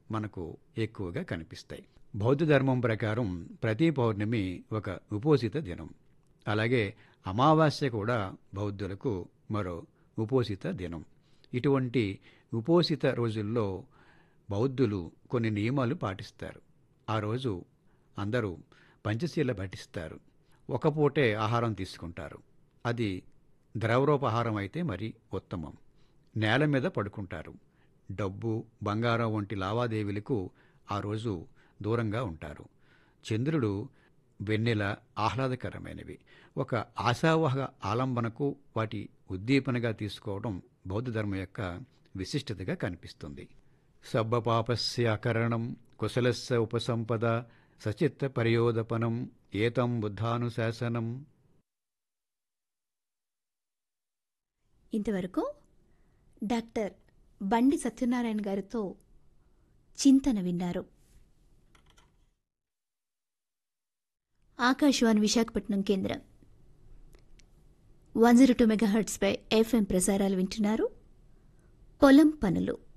మనకు ఎక్కువగా కనిపిస్తాయి బౌద్ధ ధర్మం ప్రకారం ప్రతి పౌర్ణమి ఒక ఉపోసిత దినం అలాగే అమావాస్య కూడా బౌద్ధులకు మరో ఉపోసిత దినం ఇటువంటి ఉపోసిత రోజుల్లో బౌద్ధులు కొన్ని నియమాలు పాటిస్తారు ఆ రోజు అందరూ పంచశీల పఠిస్తారు ఒక పూటే ఆహారం తీసుకుంటారు అది ద్రవరూపహారం అయితే మరి ఉత్తమం నేల మీద పడుకుంటారు డబ్బు బంగారం వంటి లావాదేవీలకు ఆ రోజు దూరంగా ఉంటారు చంద్రుడు వెన్నెల ఆహ్లాదకరమైనవి ఒక ఆశావహ ఆలంబనకు వాటి ఉద్దీపనగా తీసుకోవడం బౌద్ధ ధర్మం యొక్క విశిష్టతగా కనిపిస్తుంది సబ్బపాపస్య అకరణం కుశలస్య ఉపసంపద సచిత్త పర్యోదపనం ఏతం బుద్ధానుశాసనం ఇంతవరకు డాక్టర్ బండి సత్యనారాయణ గారితో చింతన విన్నారు ఆకాశవాణి విశాఖపట్నం కేంద్రం వన్ జీరో టూ మెగాహర్ట్స్పై ఎఫ్ఎం ప్రసారాలు వింటున్నారు పొలం పనులు